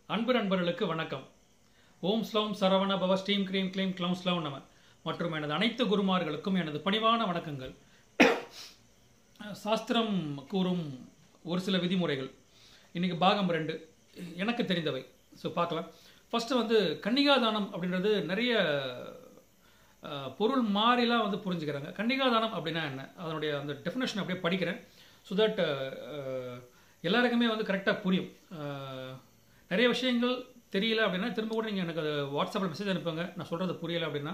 அன்பு நண்பர்களுக்கு வணக்கம் ஓம் ஸ்லோம் சரவண பவ ஸ்டீம் க்ரீம் க்ளீம் க்ளௌம் ஸ்லோம் நம மற்றும் எனது அனைத்து குருமார்களுக்கும் எனது பணிவான வணக்கங்கள் சாஸ்திரம் கூறும் ஒரு சில விதிமுறைகள் இன்னைக்கு பாகம் ரெண்டு எனக்கு தெரிந்தவை ஸோ பார்க்கலாம் ஃபஸ்ட்டு வந்து கன்னிகாதானம் அப்படின்றது நிறைய அஹ், பொருள் மாறிலாம் வந்து புரிஞ்சுக்கிறாங்க கன்னிகாதானம் அப்படின்னா என்ன அதனுடைய அந்த டெஃபினேஷன் அப்படியே படிக்கிறேன் ஸோ தட் எல்லாருக்குமே வந்து கரெக்டாக புரியும் அஹ், நிறைய விஷயங்கள் தெரியல அப்படின்னா திரும்ப கூட நீங்கள் எனக்கு வாட்ஸ்அப்பில் மெசேஜ் அனுப்புங்க நான் சொல்கிறது புரியல அப்படின்னா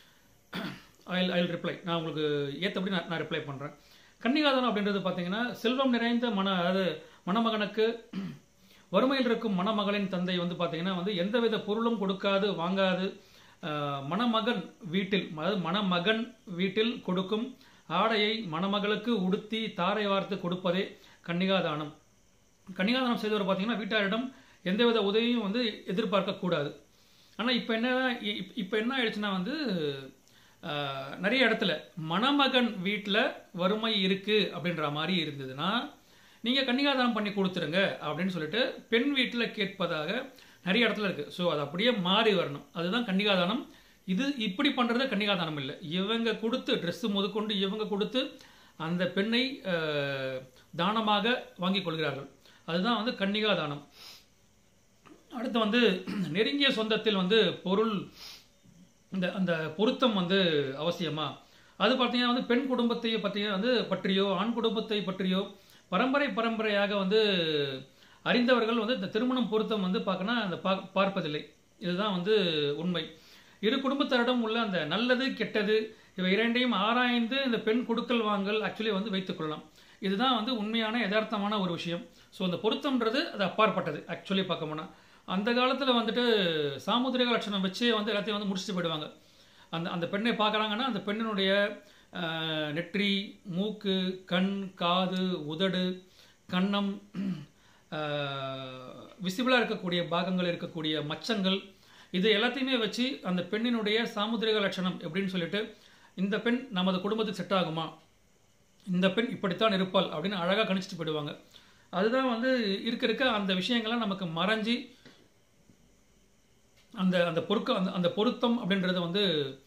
ஐ ஐ ரிப்ளை நான் உங்களுக்கு ஏற்றபடி நான் நான் ரிப்ளை பண்ணுறேன் கன்னிகாதானம் அப்படின்றது பார்த்தீங்கன்னா செல்வம் நிறைந்த மன அதாவது மணமகனுக்கு வறுமையில் இருக்கும் மணமகளின் தந்தை வந்து பார்த்தீங்கன்னா வந்து எந்தவித பொருளும் கொடுக்காது வாங்காது ஆஹ், மணமகன் வீட்டில் அதாவது மணமகன் வீட்டில் கொடுக்கும் ஆடையை மணமகளுக்கு உடுத்தி தாரை வார்த்து கொடுப்பதே கன்னிகாதானம் கன்னிகாதானம் செய்தவர் பார்த்தீங்கன்னா வீட்டாரிடம் எந்தவித உதவியும் வந்து எதிர்பார்க்கக்கூடாது ஆனால் இப்போ என்ன இப்- இப்போ என்ன ஆயிடுச்சுன்னா வந்து ஆஹ், நிறைய இடத்துல மணமகன் வீட்டில் வறுமை இருக்கு அப்படின்ற மாதிரி இருந்ததுன்னா நீங்கள் கன்னிகாதானம் பண்ணி கொடுத்துருங்க அப்படின்னு சொல்லிட்டு பெண் வீட்டில் கேட்பதாக நிறைய இடத்துல இருக்கு ஸோ அது அப்படியே மாறி வரணும் அதுதான் கன்னிகாதானம் இது இப்படி பண்ணுறது கன்னிகாதானம் இல்லை இவங்க கொடுத்து ட்ரெஸ்ஸு முதற்கொண்டு இவங்க கொடுத்து அந்த பெண்ணை ஆஹ், தானமாக வாங்கிக் கொள்கிறார்கள் அதுதான் வந்து கன்னிகாதானம் அடுத்து வந்து நெருங்கிய சொந்தத்தில் வந்து பொருள் இந்த அந்த பொருத்தம் வந்து அவசியமா அது பார்த்தீங்கன்னா வந்து பெண் குடும்பத்தை பற்றிய வந்து பற்றியோ ஆண் குடும்பத்தை பற்றியோ பரம்பரை பரம்பரையாக வந்து அறிந்தவர்கள் வந்து இந்த திருமணம் பொருத்தம் வந்து பார்க்கணும் அந்த பா- பார்ப்பதில்லை இதுதான் வந்து உண்மை இரு குடும்பத்தாரிடம் உள்ள அந்த நல்லது கெட்டது இவை இரண்டையும் ஆராய்ந்து இந்த பெண் கொடுக்கல் வாங்கல் ஆக்சுவலி வந்து வைத்துக் கொள்ளலாம் இதுதான் வந்து உண்மையான யதார்த்தமான ஒரு விஷயம் ஸோ அந்த பொருத்தம்ன்றது அது அப்பாற்பட்டது ஆக்சுவலி பார்க்க போனால் அந்த காலத்தில் வந்துட்டு சாமுத்திரிக லட்சணம் வச்சே வந்து எல்லாத்தையும் வந்து முடிச்சுட்டு போயிடுவாங்க அந்த அந்த பெண்ணை பார்க்குறாங்கன்னா அந்த பெண்ணினுடைய ஆஹ், நெற்றி மூக்கு கண் காது உதடு கன்னம் விசிபிளாக இருக்கக்கூடிய பாகங்கள் இருக்கக்கூடிய மச்சங்கள் இது எல்லாத்தையுமே வச்சு அந்த பெண்ணினுடைய சாமுத்திரிக லட்சணம் எப்படின்னு சொல்லிட்டு இந்த பெண் நமது குடும்பத்துக்கு செட் ஆகுமா இந்த பெண் இப்படித்தான் இருப்பாள் அப்படின்னு அழகாக கணிச்சிட்டு போயிடுவாங்க அதுதான் வந்து இருக்க இருக்க அந்த விஷயங்கள்லாம் நமக்கு மறைஞ்சி அந்த அந்த பொருக்க அந்த அந்த பொருத்தம் அப்படின்றது வந்து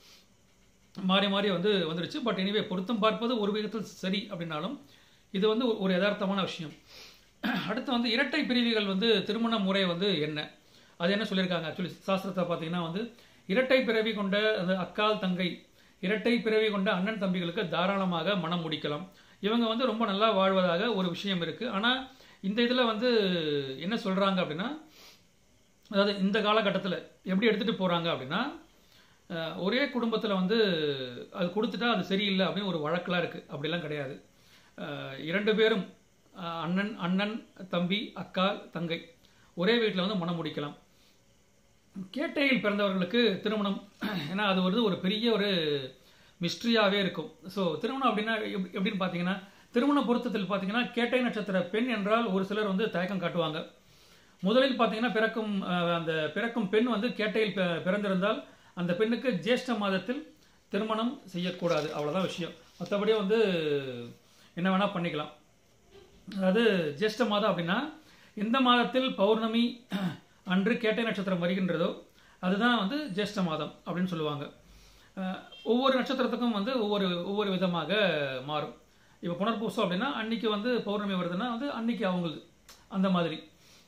மாறி மாறி வந்து வந்துடுச்சு பட் எனிவே பொருத்தம் பார்ப்பது ஒரு விதத்தில் சரி அப்படின்னாலும் இது வந்து ஒரு- ஒரு யதார்த்தமான விஷயம் அடுத்து வந்து இரட்டை பிரிவுகள் வந்து திருமண முறை வந்து என்ன அது என்ன சொல்லியிருக்காங்க ஆக்சுவலி சாஸ்திரத்தை பார்த்தீங்கன்னா வந்து இரட்டை பிறவி கொண்ட அந்த அக்கால் தங்கை இரட்டை பிறவி கொண்ட அண்ணன் தம்பிகளுக்கு தாராளமாக மனம் முடிக்கலாம் இவங்க வந்து ரொம்ப நல்லா வாழ்வதாக ஒரு விஷயம் இருக்கு ஆனால் இந்த இதில் வந்து என்ன சொல்றாங்க அப்படின்னா அதாவது இந்த காலகட்டத்தில் எப்படி எடுத்துகிட்டு போகிறாங்க அப்படின்னா அஹ், ஒரே குடும்பத்தில் வந்து அது கொடுத்துட்டா அது சரியில்லை அப்படின்னு ஒரு வழக்கெலாம் இருக்குது அப்படிலாம் கிடையாது அஹ், இரண்டு பேரும் அஹ், அண்ணன் அண்ணன் தம்பி அக்கா தங்கை ஒரே வீட்டில் வந்து மனம் முடிக்கலாம் கேட்டையில் பிறந்தவர்களுக்கு திருமணம் ஏன்னா அது வந்து ஒரு பெரிய ஒரு மிஸ்ட்ரியாகவே இருக்கும் ஸோ திருமணம் அப்படின்னா எப்படி- எப்படின்னு பார்த்தீங்கன்னா திருமண பொருத்தத்தில் பார்த்தீங்கன்னா கேட்டை நட்சத்திர பெண் என்றால் ஒரு சிலர் வந்து தயக்கம் காட்டுவாங்க முதலில் பார்த்தீங்கன்னா பிறக்கும் அஹ், அந்த பிறக்கும் பெண் வந்து கேட்டையில் பி- பிறந்திருந்தால் அந்த பெண்ணுக்கு ஜேஷ்ட மாதத்தில் திருமணம் செய்யக்கூடாது அவ்வளோதான் விஷயம் மற்றபடியே வந்து என்ன வேணால் பண்ணிக்கலாம் அதாவது ஜேஷ்ட மாதம் அப்படின்னா எந்த மாதத்தில் பௌர்ணமி அன்று கேட்டை நட்சத்திரம் வருகின்றதோ அதுதான் வந்து ஜேஷ்ட மாதம் அப்படின்னு சொல்லுவாங்க அஹ், ஒவ்வொரு நட்சத்திரத்துக்கும் வந்து ஒவ்வொரு ஒவ்வொரு விதமாக மாறும் இப்போ புனர்பூசம் அப்படின்னா அன்னைக்கு வந்து பௌர்ணமி வருதுன்னா வந்து அன்னைக்கு அவங்களுக்கு அந்த மாதிரி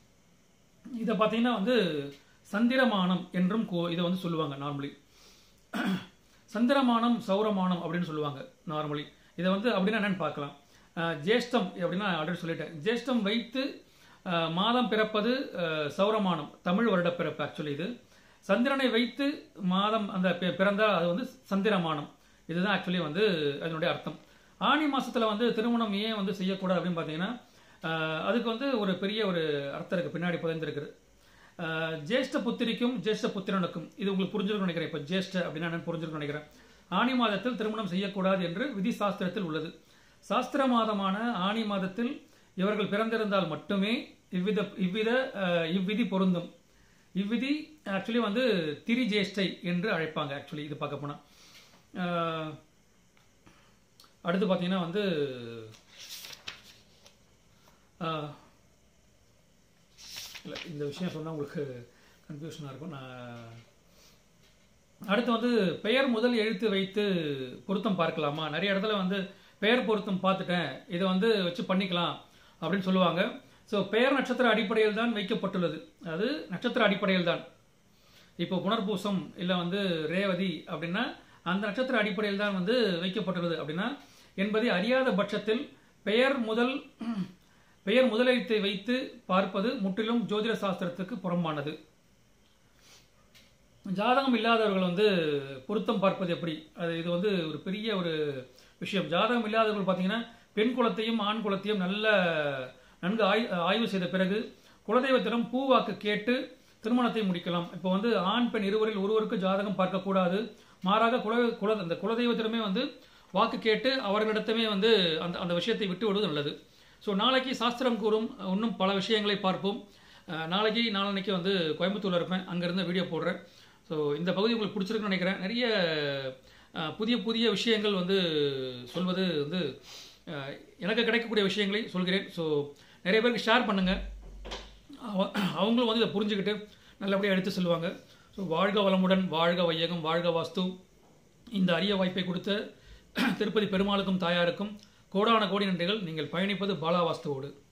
இதை பார்த்தீங்கன்னா வந்து சந்திரமானம் என்றும் கூ- இதை வந்து சொல்லுவாங்க நார்மலி சந்திரமானம் சௌரமானம் அப்படின்னு சொல்லுவாங்க நார்மலி இதை வந்து அப்படின்னா என்னன்னு பார்க்கலாம் அஹ், ஜேஷ்டம் அப்படின்னா ஆல்ரெடி சொல்லிட்டேன் ஜேஷ்டம் வைத்து அஹ், மாதம் பிறப்பது அஹ், சௌரமானம் தமிழ் வருட பிறப்பு ஆக்சுவலி இது சந்திரனை வைத்து மாதம் அந்த பி- பிறந்தால் அது வந்து சந்திரமானம் இதுதான் ஆக்சுவலி வந்து அதனுடைய அர்த்தம் ஆனி மாசத்துல வந்து திருமணம் ஏன் வந்து செய்யக்கூடாது அப்படின்னு பார்த்தீங்கன்னா அஹ், அதுக்கு வந்து ஒரு பெரிய ஒரு அர்த்தம் இருக்கு பின்னாடி புதைந்திருக்குது அஹ், ஜேஷ்ட புத்திரிக்கும் ஜேஷ்ட புத்திரனுக்கும் இது உங்களுக்கு புரிஞ்சிருக்கும் நினைக்கிறேன் இப்போ ஜேஷ்ட அப்படின்னா என்னன்னு புரிஞ்சிருக்கும் நினைக்கிறேன் ஆனி மாதத்தில் திருமணம் செய்யக்கூடாது என்று விதி சாஸ்திரத்தில் உள்ளது சாஸ்திர மாதமான ஆனி மாதத்தில் இவர்கள் பிறந்திருந்தால் மட்டுமே இவ்வித இவ்வித அஹ், இவ்விதி பொருந்தும் இவ்விதி ஆக்சுவலி வந்து திரிஜேஷ்டை என்று அழைப்பாங்க ஆக்சுவலி இது பார்க்க போனா அஹ், அடுத்து பார்த்தீங்கன்னா வந்து அஹ், இல்லை இந்த விஷயம் சொன்னால் உங்களுக்கு கன்ஃபியூஷனாக இருக்கும் நான் அடுத்து வந்து பெயர் முதல் எழுத்து வைத்து பொருத்தம் பார்க்கலாமா நிறைய இடத்துல வந்து பெயர் பொருத்தம் பார்த்துட்டேன் இதை வந்து வச்சு பண்ணிக்கலாம் அப்படின்னு சொல்லுவாங்க ஸோ பெயர் நட்சத்திர அடிப்படையில் தான் வைக்கப்பட்டுள்ளது அது நட்சத்திர அடிப்படையில் தான் இப்போ புனர்பூசம் இல்லை வந்து ரேவதி அப்படின்னா அந்த நட்சத்திர அடிப்படையில் தான் வந்து வைக்கப்பட்டுள்ளது அப்படின்னா என்பதை அறியாத பட்சத்தில் பெயர் முதல் பெயர் முதலெழுத்தை வைத்து பார்ப்பது முற்றிலும் ஜோதிட சாஸ்திரத்துக்கு புறம்பானது ஜாதகம் இல்லாதவர்கள் வந்து பொருத்தம் பார்ப்பது எப்படி அது இது வந்து ஒரு பெரிய ஒரு விஷயம் ஜாதகம் இல்லாதவர்கள் பார்த்தீங்கன்னா பெண் குலத்தையும் ஆண் குலத்தையும் நல்ல நன்கு ஆய் ஆய்வு செய்த பிறகு குலதெய்வத்திடம் பூவாக்கு கேட்டு திருமணத்தை முடிக்கலாம் இப்போ வந்து ஆண் பெண் இருவரில் ஒருவருக்கு ஜாதகம் பார்க்கக்கூடாது மாறாக குல குல அந்த குலதெய்வத்திடமே வந்து வாக்கு கேட்டு அவர்களிடத்தமே வந்து அந்த அந்த விஷயத்தை விட்டு விடுவது நல்லது ஸோ நாளைக்கு சாஸ்திரம் கூறும் இன்னும் பல விஷயங்களை பார்ப்போம் அஹ், நாளைக்கு நாளன்னைக்கு வந்து கோயம்புத்தூர்ல இருப்பேன் அங்கேருந்து வீடியோ போடுறேன் ஸோ இந்த பகுதி உங்களுக்கு பிடிச்சிருக்குன்னு நினைக்கிறேன் நிறைய அஹ், புதிய புதிய விஷயங்கள் வந்து சொல்வது வந்து அஹ், எனக்கு கிடைக்கக்கூடிய விஷயங்களை சொல்கிறேன் ஸோ நிறைய பேருக்கு ஷேர் பண்ணுங்கள் அவ- அவங்களும் வந்து இதை புரிஞ்சுக்கிட்டு நல்லபடியாக எடுத்து செல்வாங்க ஸோ வாழ்க வளமுடன் வாழ்க வையகம் வாழ்க வாஸ்து இந்த அரிய வாய்ப்பை கொடுத்த திருப்பதி பெருமாளுக்கும் தாயாருக்கும் கோடான கோடி நன்றிகள் நீங்கள் பயணிப்பது பாலா வாஸ்துவோடு